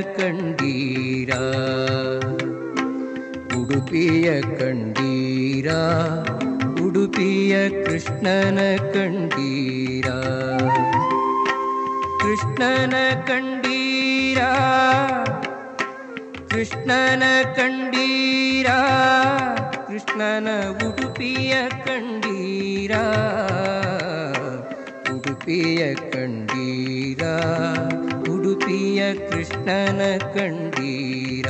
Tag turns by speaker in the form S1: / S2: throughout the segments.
S1: ಕಂಡೀರ ಉಡುಪಿಯ ಕಂಡೀರ ಉಡುಪಿಯ ಕೃಷ್ಣನ ಕಂಡೀರ ಕೃಷ್ಣನ ಕಂಡೀರ ಕೃಷ್ಣನ ಕಂಡೀರ ಕೃಷ್ಣನ ಉಡುಪಿಯ ಕಂಡೀರ ಉಡುಪಿಯ ಕಂಡೀರ ಉಡುಪಿಯ ಕೃಷ್ಣನ ಕಂಡೀರ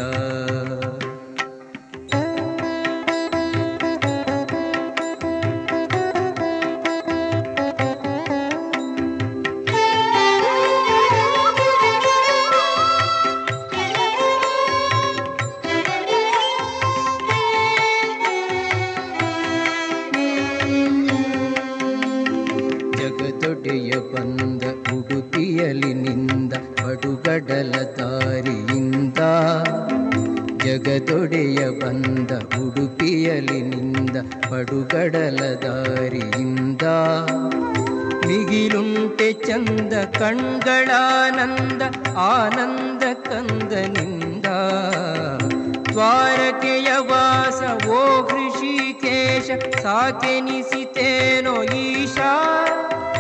S1: ಜಗದೊಡೆಯ ಬಂದ ಉಡುಪಿಯಲಿ ನಿಂದ ಪಡುಗಡಲ ದಾರಿಯಿಂದ ಜಗದೊಡೆಯ ಬಂದ ಉಡುಪಿಯಲಿ ನಿಂದ ಪಡುಗಡಲ ದಾರಿಯಿಂದ ಮಿಗಿಲುಂಟೆ ಚಂದ ಕಣ್ಗಳಾನಂದ ಆನಂದ ಕಂದನಿಂದ ದ್ವಾರಕೆಯ ವಾಸ ಓ ಹೃಷಿಕೇಶ ಸಾಕೆನಿಸಿತೇನೋ ಈಶಾ